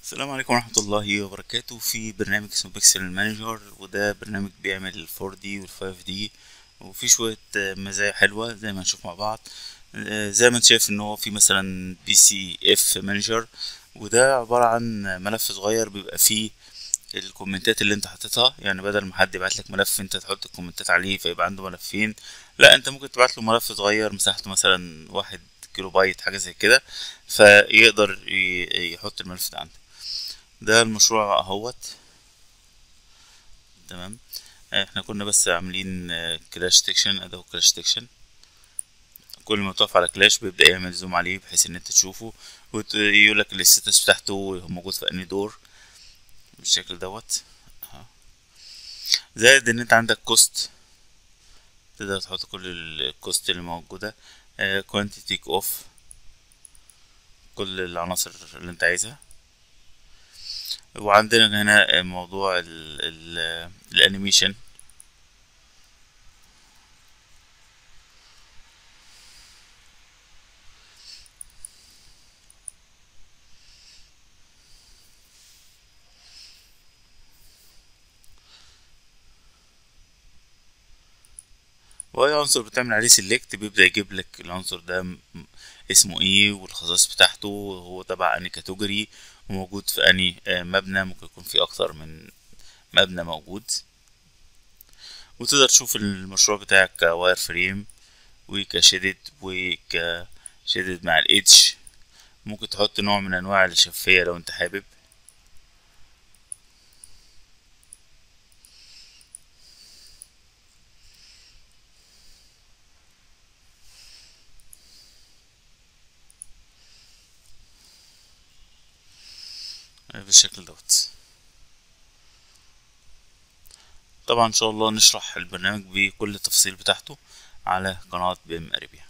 السلام عليكم ورحمة الله وبركاته في برنامج اسمه بيكسل مانجر وده برنامج بيعمل ال 4D وال 5D وفي شوية آه، مزايا حلوة زي ما نشوف مع بعض آه، زي ما انت شايف ان هو في مثلا بي سي اف مانجر وده عبارة عن ملف صغير بيبقى فيه الكومنتات اللي انت حاططها يعني بدل ما حد يبعت لك ملف انت تحط الكومنتات عليه فيبقى عنده ملفين لا انت ممكن تبعت له ملف صغير مساحته مثلا واحد كيلو بايت حاجة زي كده فيقدر ي- يحط الملف ده عنده ده المشروع اهوت تمام احنا كنا بس عاملين كلاش تكشن اداه كلاش تكشن كل ما تقف على كلاش بيبدأ يعمل زوم عليه بحيث ان انت تشوفه ويقول لك الستاتس بتاعته هو موجود في انهي دور بالشكل دوت اهو. زائد ان انت عندك كوست تقدر تحط كل الكوست اللي موجودة كوانتيتي اوف كل العناصر اللي انت عايزها وعندنا هنا موضوع ال ال الانيميشن واي عنصر بتعمل عليه سيلكت بيبدأ يجيب لك العنصر ده م- اسمه ايه والخصائص بتاعته هو تبع انهي كاتيجوري وموجود في انهي آه، مبنى ممكن يكون في اكتر من مبنى موجود وتقدر تشوف المشروع بتاعك كواير فريم وكشيدد وكشيدد مع الايدج ممكن تحط نوع من انواع الشفافية لو انت حابب آه، بالشكل دوت طبعا ان شاء الله نشرح البرنامج بكل التفاصيل بتاعته على قناة بيم اريبيا